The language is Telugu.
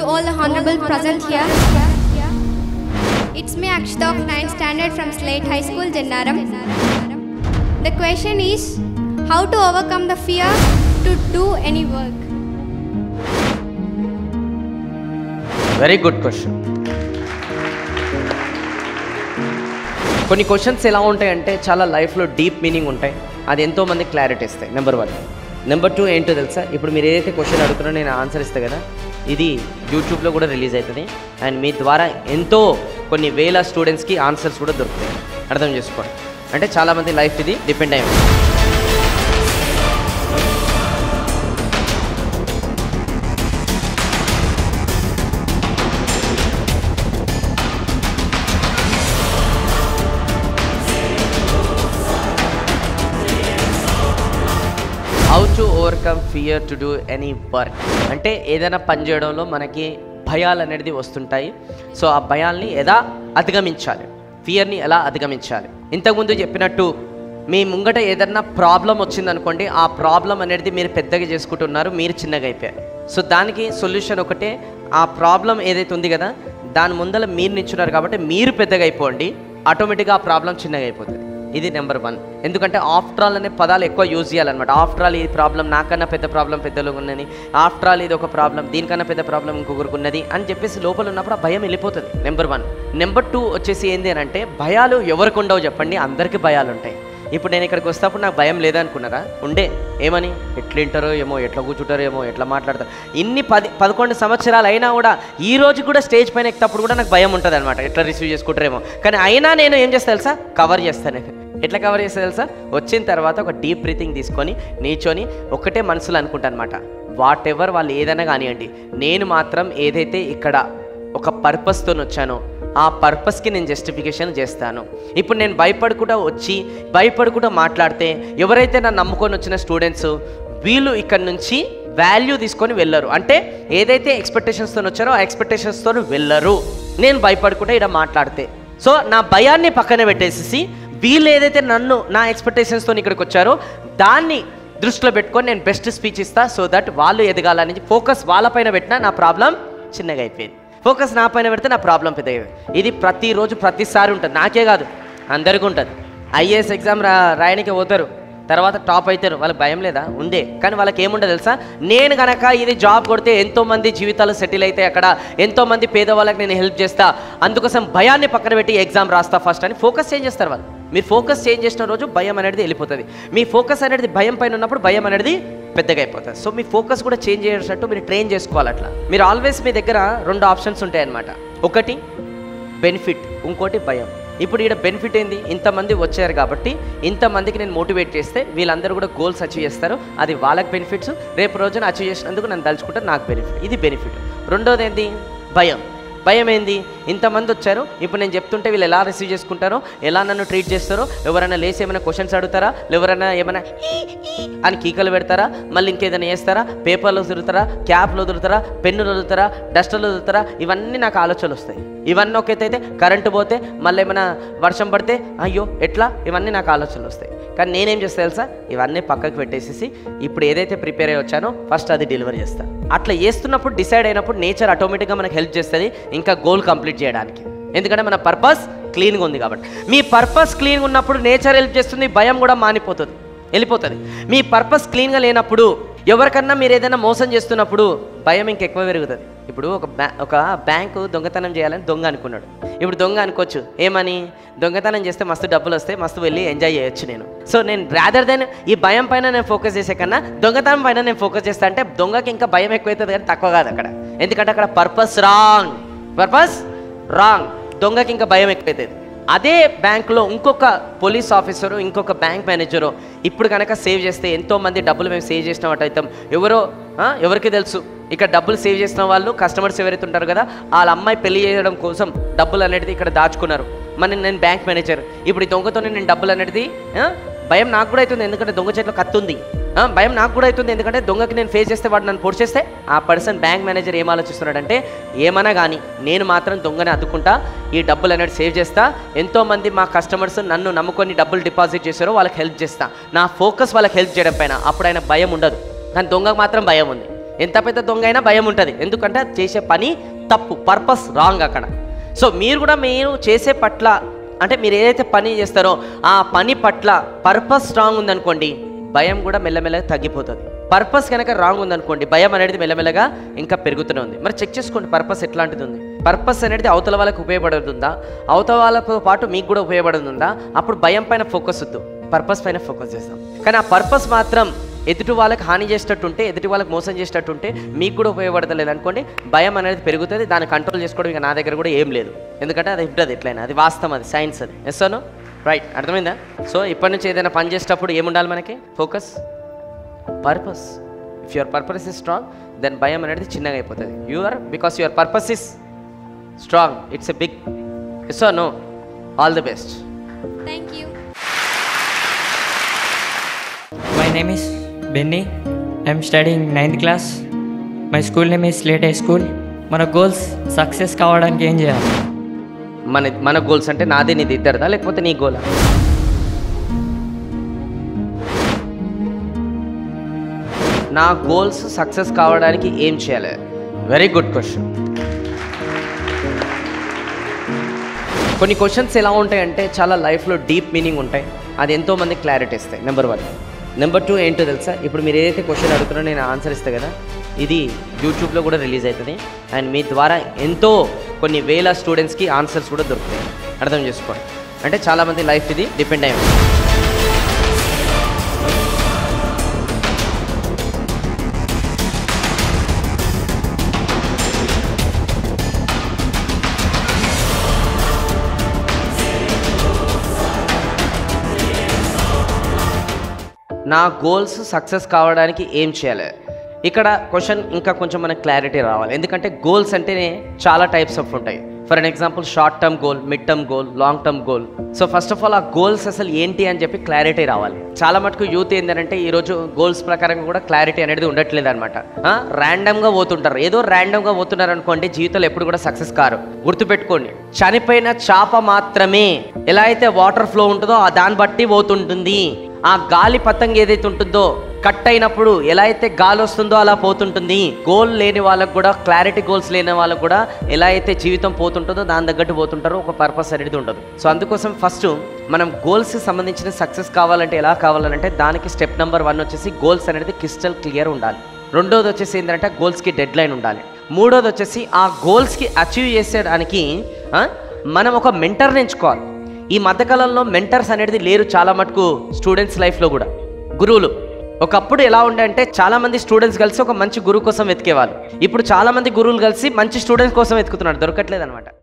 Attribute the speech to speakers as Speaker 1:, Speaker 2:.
Speaker 1: all the honorable present here. It's me Akshita of 9th standard from Slate High School, Jannaram. The question is how to overcome the fear to do any work.
Speaker 2: Very good question కొన్ని క్వశ్చన్స్ ఎలా ఉంటాయంటే చాలా లైఫ్లో డీప్ మీనింగ్ ఉంటాయి అది ఎంతో మంది క్లారిటీ ఇస్తాయి నెంబర్ వన్ నెంబర్ టూ ఏంటో తెలుసా ఇప్పుడు మీరు ఏదైతే క్వశ్చన్ అడుగుతున్నారో నేను ఆన్సర్ ఇస్తా కదా ఇది యూట్యూబ్లో కూడా రిలీజ్ అవుతుంది అండ్ మీ ద్వారా ఎంతో కొన్ని వేల స్టూడెంట్స్కి ఆన్సర్స్ కూడా దొరుకుతాయి అర్థం చేసుకోండి అంటే చాలామంది లైఫ్ ఇది డిపెండ్ అయి ఉంటుంది how to overcome fear to do any work అంటే ఏదైనా పని చేయడంలో మనకి భయాలు అనేది వస్తుంటాయి సో ఆ భయాల్ని ఎలా అధిగమించాలి ఫియర్ని ఎలా అధిగమించాలి ఇంతకుముందు చెప్పినట్టు మీ ముంగట ఏదన్నా ప్రాబ్లం వచ్చిందనుకోండి ఆ ప్రాబ్లం అనేది మీరు పెద్దగా చేసుకుంటున్నారు మీరు చిన్నగా అయిపోయారు సో దానికి సొల్యూషన్ ఒకటే ఆ ప్రాబ్లం ఏదైతే ఉంది కదా దాని ముందర మీరు నిల్చున్నారు కాబట్టి మీరు పెద్దగా అయిపోండి ఆటోమేటిక్గా ఆ ప్రాబ్లం చిన్నగా అయిపోతుంది ఇది నెంబర్ వన్ ఎందుకంటే ఆఫ్టర్ ఆల్ అనే పదాలు ఎక్కువ యూజ్ చేయాలన్నమాట ఆఫ్టర్ ఆల్ ఈ ప్రాబ్లం నాకన్నా పెద్ద ప్రాబ్లం పెద్దలు ఉన్నది ఆఫ్టర్ ఆల్ ఇది ఒక ప్రాబ్లం దీనికన్నా పెద్ద ప్రాబ్లం ఇంకొకరికి ఉన్నది అని చెప్పేసి లోపల ఉన్నప్పుడు ఆ భయం వెళ్ళిపోతుంది నెంబర్ వన్ నెంబర్ టూ వచ్చేసి ఏంది అని అంటే భయాలు ఎవరికి ఉండవు చెప్పండి అందరికీ భయాలు ఉంటాయి ఇప్పుడు నేను ఇక్కడికి వస్తేప్పుడు నాకు భయం లేదనుకున్నారా ఉండే ఏమని ఎట్లా వింటారో ఏమో ఎట్లా కూర్చుంటారో ఏమో ఎట్లా మాట్లాడతారు ఇన్ని పది పదకొండు సంవత్సరాలు అయినా కూడా ఈ రోజు కూడా స్టేజ్ పైన ఎక్కినప్పుడు కూడా నాకు భయం ఉంటుంది అనమాట ఎట్లా రిసీవ్ చేసుకుంటారేమో కానీ అయినా నేను ఏం చేస్తా తెలుసా కవర్ చేస్తాను ఎట్లా కవర్ చేస్తా తెలుసా వచ్చిన తర్వాత ఒక డీప్ బ్రీతింగ్ తీసుకొని నీచొని ఒకటే మనసులో అనుకుంటా అనమాట వాట్ ఎవర్ వాళ్ళు ఏదైనా కానివ్వండి నేను మాత్రం ఏదైతే ఇక్కడ ఒక పర్పస్తో వచ్చానో ఆ పర్పస్కి నేను జస్టిఫికేషన్ చేస్తాను ఇప్పుడు నేను భయపడకుండా వచ్చి భయపడకుండా మాట్లాడితే ఎవరైతే నన్ను నమ్ముకొని వచ్చిన స్టూడెంట్స్ వీళ్ళు ఇక్కడ నుంచి వాల్యూ తీసుకొని వెళ్ళరు అంటే ఏదైతే ఎక్స్పెక్టేషన్స్తో వచ్చారో ఆ ఎక్స్పెక్టేషన్స్తో వెళ్ళరు నేను భయపడకుండా ఇక్కడ మాట్లాడితే సో నా భయాన్ని పక్కన పెట్టేసేసి వీళ్ళు ఏదైతే నన్ను నా ఎక్స్పెక్టేషన్స్తో ఇక్కడికి వచ్చారో దాన్ని దృష్టిలో పెట్టుకొని నేను బెస్ట్ స్పీచ్ ఇస్తా సో దట్ వాళ్ళు ఎదగాలని ఫోకస్ వాళ్ళపైన పెట్టినా నా ప్రాబ్లం చిన్నగా అయిపోయింది ఫోకస్ నా పైన పెడితే నా ప్రాబ్లం పెద్దగా ఇది ప్రతిరోజు ప్రతిసారి ఉంటుంది నాకే కాదు అందరికీ ఉంటుంది ఐఏఎస్ ఎగ్జామ్ రా రాయడానికి పోతారు తర్వాత టాప్ అవుతారు వాళ్ళకి భయం లేదా ఉండే కానీ వాళ్ళకి ఏముండదు తెలుసా నేను గనక ఇది జాబ్ కొడితే ఎంతో మంది జీవితాలు సెటిల్ అయితే అక్కడ ఎంతో మంది పేదవాళ్ళకి నేను హెల్ప్ చేస్తా అందుకోసం భయాన్ని పక్కన పెట్టి ఎగ్జామ్ రాస్తా ఫస్ట్ అని ఫోకస్ చేంజ్ చేస్తారు వాళ్ళు మీరు ఫోకస్ చేంజ్ చేసిన రోజు భయం అనేది వెళ్ళిపోతుంది మీ ఫోకస్ అనేది భయం పైన ఉన్నప్పుడు భయం అనేది పెద్దగా అయిపోతుంది సో మీ ఫోకస్ కూడా చేంజ్ చేసేటట్టు మీరు ట్రైన్ చేసుకోవాలి అట్లా మీరు ఆల్వేస్ మీ దగ్గర రెండు ఆప్షన్స్ ఉంటాయన్నమాట ఒకటి బెనిఫిట్ ఇంకోటి భయం ఇప్పుడు ఇక్కడ బెనిఫిట్ ఏంది ఇంతమంది వచ్చారు కాబట్టి ఇంతమందికి నేను మోటివేట్ చేస్తే వీళ్ళందరూ కూడా గోల్స్ అచీవ్ చేస్తారు అది వాళ్ళకి బెనిఫిట్స్ రేపు రోజున అచీవ్ చేసినందుకు నన్ను తలుచుకుంటే నాకు బెనిఫిట్ ఇది బెనిఫిట్ రెండోది ఏంది భయం భయం ఏంది ఇంతమంది వచ్చారు ఇప్పుడు నేను చెప్తుంటే వీళ్ళు ఎలా రిసీవ్ చేసుకుంటారో ఎలా నన్ను ట్రీట్ చేస్తారో ఎవరైనా లేసి ఏమైనా క్వశ్చన్స్ అడుగుతారా ఎవరైనా ఏమైనా ఈ, ఈ అని కీకలు పెడతారా మళ్ళీ ఇంకేదైనా చేస్తారా పేపర్లు వదులుతారా క్యాప్లు వదులుతారా పెన్నులు వదులుతారా డస్టర్లు వదులుతారా ఇవన్నీ నాకు ఆలోచనలు వస్తాయి ఇవన్నీ ఒక ఎత్తు అయితే కరెంటు పోతే మళ్ళీ ఏమైనా వర్షం పడితే అయ్యో ఎట్లా ఇవన్నీ నాకు ఆలోచనలు వస్తాయి కానీ నేనేం చేస్తా తెలుసా ఇవన్నీ పక్కకు పెట్టేసేసి ఇప్పుడు ఏదైతే ప్రిపేర్ అయ్యి వచ్చానో ఫస్ట్ అది డెలివరీ చేస్తా అట్లా చేస్తున్నప్పుడు డిసైడ్ అయినప్పుడు నేచర్ ఆటోమేటిక్గా మనకు హెల్ప్ చేస్తుంది ఇంకా గోల్ కంప్లీట్ చేయడానికి ఎందుకంటే మన పర్పస్ క్లీన్గా ఉంది కాబట్టి మీ పర్పస్ క్లీన్గా ఉన్నప్పుడు నేచర్ హెల్ప్ చేస్తుంది భయం కూడా మానిపోతుంది వెళ్ళిపోతుంది మీ పర్పస్ క్లీన్గా లేనప్పుడు ఎవరికన్నా మీరు ఏదైనా మోసం చేస్తున్నప్పుడు భయం ఇంకెక్కువ పెరుగుతుంది ఇప్పుడు ఒక బ్యా ఒక బ్యాంకు దొంగతనం చేయాలని దొంగ అనుకున్నాడు ఇప్పుడు దొంగ అనుకోవచ్చు ఏమని దొంగతనం చేస్తే మస్తు డబ్బులు వస్తాయి మస్తు వెళ్ళి ఎంజాయ్ చేయొచ్చు నేను సో నేను రాదర్ దెన్ ఈ భయం పైన నేను ఫోకస్ చేసే కన్నా దొంగతనం పైన నేను ఫోకస్ చేస్తా అంటే దొంగకి ఇంకా భయం ఎక్కువైతుంది కానీ తక్కువ కాదు అక్కడ ఎందుకంటే అక్కడ పర్పస్ రాంగ్ పర్పస్ రాంగ్ దొంగకి ఇంకా భయం ఎక్కువైతుంది అదే బ్యాంకులో ఇంకొక పోలీస్ ఆఫీసరు ఇంకొక బ్యాంక్ మేనేజరు ఇప్పుడు కనుక సేవ్ చేస్తే ఎంతో మంది డబ్బులు మేము సేవ్ చేసినట్టు అవుతాం ఎవరో ఆ, ఎవరికి తెలుసు ఇక్కడ డబ్బులు సేవ్ చేసిన వాళ్ళు కస్టమర్స్ ఎవరైతే ఉంటారు కదా వాళ్ళ అమ్మాయి పెళ్లి చేయడం కోసం డబ్బులు అనేది ఇక్కడ దాచుకున్నారు మరి నేను బ్యాంక్ మేనేజర్ ఇప్పుడు ఈ దొంగతో నేను డబ్బులు అనేది ఆ, భయం నాకు కూడా అవుతుంది ఎందుకంటే దొంగ చేతిలో కత్తి ఉంది ఆ, భయం నాకు కూడా అవుతుంది ఎందుకంటే దొంగకి నేను ఫేస్ చేస్తే వాడు నన్ను పొడి చేస్తే ఆ పర్సన్ బ్యాంక్ మేనేజర్ ఏం ఆలోచిస్తున్నాడంటే ఏమన్నా కానీ నేను మాత్రం దొంగని అద్దుకుంటా ఈ డబ్బులు అనేది సేవ్ చేస్తా ఎంతోమంది మా కస్టమర్స్ నన్ను నమ్ముకొని డబ్బులు డిపాజిట్ చేశారో వాళ్ళకి హెల్ప్ చేస్తా నా ఫోకస్ వాళ్ళకి హెల్ప్ చేయడం పైన అప్పుడు ఆయన భయం ఉండదు కానీ దొంగకు మాత్రం భయం ఉంది ఎంత పెద్ద దొంగ అయినా భయం ఉంటుంది ఎందుకంటే అది చేసే పని తప్పు పర్పస్ రాంగ్ అక్కడ సో మీరు కూడా మీరు చేసే పట్ల అంటే మీరు ఏదైతే పని చేస్తారో ఆ పని పట్ల పర్పస్ స్ట్రాంగ్ ఉందనుకోండి భయం కూడా మెల్లమెల్లగా తగ్గిపోతుంది పర్పస్ కనుక రాంగ్ ఉందనుకోండి భయం అనేది మెల్లమెల్లగా ఇంకా పెరుగుతూనే ఉంది మరి చెక్ చేసుకోండి పర్పస్ ఎట్లాంటిది ఉంది పర్పస్ అనేది అవతల వాళ్ళకి ఉపయోగపడుతుందా అవతల వాళ్ళతో పాటు మీకు కూడా ఉపయోగపడుతుందా అప్పుడు భయం పైన ఫోకస్ వద్దు పర్పస్ పైన ఫోకస్ చేస్తాం కానీ ఆ పర్పస్ మాత్రం ఎదుటి వాళ్ళకి హాని చేసేటట్టుంటే ఎదుటి వాళ్ళకి మోసం చేసేటట్టుంటే మీకు కూడా ఉపయోగపడతలేదు అనుకోండి భయం అనేది పెరుగుతుంది దాన్ని కంట్రోల్ చేసుకోవడం ఇక నా దగ్గర కూడా ఏం లేదు ఎందుకంటే అది ఉంటుంది ఎట్లయినా అది వాస్తవం అది సైన్స్ అది ఎస్ అను రైట్ అర్థమైందా సో ఇప్పటి నుంచి ఏదైనా పని చేసేటప్పుడు ఏముండాలి మనకి focus purpose if your purpose is strong then భయం అనేది చిన్నగా అయిపోతుంది your because your purpose is strong it's a big yes or no all the best
Speaker 1: Thank you.
Speaker 3: My name is Benny. I'm studying ninth class. My school name is Slate High School. మన గోల్స్ సక్సెస్ కావడానికి ఏం చేయాలి
Speaker 2: మన మన గోల్స్ అంటే నాదే నీది ఇద్దరిదా లేకపోతే నీ గోలా నా గోల్స్ సక్సెస్ కావడానికి ఏం చేయాలి వెరీ గుడ్ క్వశ్చన్ కొన్ని క్వశ్చన్స్ ఎలా ఉంటాయంటే చాలా లైఫ్లో డీప్ మీనింగ్ ఉంటాయి అది ఎంతో మంది క్లారిటీ ఇస్తాయి నెంబర్ వన్ నెంబర్ టూ ఏంటో తెలుసా ఇప్పుడు మీరు ఏదైతే క్వశ్చన్ అడుగుతున్నారో నేను ఆన్సర్ ఇస్తా కదా ఇది యూట్యూబ్లో కూడా రిలీజ్ అవుతుంది అండ్ మీ ద్వారా ఎంతో కొన్ని వేల స్టూడెంట్స్కి ఆన్సర్స్ కూడా దొరుకుతాయి అర్థం చేసుకోండి అంటే చాలామంది లైఫ్ ఇది డిపెండ్ అయి ఉంది నా గోల్స్ సక్సెస్ కావడానికి ఏం చేయాలి ఇక్కడ క్వశ్చన్ ఇంకా కొంచెం మనకు క్లారిటీ రావాలి ఎందుకంటే గోల్స్ అంటేనే చాలా టైప్స్ ఆఫ్ ఉంటాయి for an example short term goal mid term goal long term goal so first of all ఆ గోల్స్ అసలు ఏంటి అని చెప్పి క్లారిటీ రావాలి చాలా మటుకు యూత్ ఏంటంటే ఈరోజు గోల్స్ ప్రకారంగా కూడా క్లారిటీ అనేది ఉండట్లేదు అనమాట ర్యాండమ్గా పోతుంటారు ఏదో ర్యాండమ్గా పోతున్నారు అనుకోండి జీవితంలో ఎప్పుడు కూడా సక్సెస్ కారు గుర్తుపెట్టుకోండి చనిపోయిన చేప మాత్రమే ఎలా అయితే వాటర్ ఫ్లో ఉంటుందో ఆ దాన్ని బట్టి పోతుంటుంది ఆ గాలి పతంగి ఏదైతే ఉంటుందో కట్ అయినప్పుడు ఎలా అయితే గాలి వస్తుందో అలా పోతుంటుంది గోల్ లేని వాళ్ళకు కూడా క్లారిటీ గోల్స్ లేని వాళ్ళకు కూడా ఎలా అయితే జీవితం పోతుంటుందో దాని తగ్గట్టు పోతుంటారో ఒక పర్పస్ అనేది ఉండదు సో అందుకోసం ఫస్ట్ మనం గోల్స్ సంబంధించిన సక్సెస్ కావాలంటే ఎలా కావాలంటే దానికి స్టెప్ నెంబర్ వన్ వచ్చేసి గోల్స్ అనేది క్రిస్టల్ క్లియర్ ఉండాలి రెండోది వచ్చేసి ఏంటంటే గోల్స్కి డెడ్ లైన్ ఉండాలి మూడోది వచ్చేసి ఆ గోల్స్కి అచీవ్ చేసేయడానికి ఆ, మనం ఒక మెంటర్ని ఎంచుకోవాలి ఈ మధ్యకాలంలో మెంటర్స్ అనేది లేరు చాలా మటుకు స్టూడెంట్స్ లైఫ్లో కూడా గురువులు ఒకప్పుడు ఎలా ఉండే అంటే చాలా మంది స్టూడెంట్స్ కలిసి ఒక మంచి గురువు కోసం వెతికేవాళ్ళు ఇప్పుడు చాలా మంది గురువులు కలిసి మంచి స్టూడెంట్స్ కోసం వెతుకుతున్నారు దొరకట్లేదు అనమాట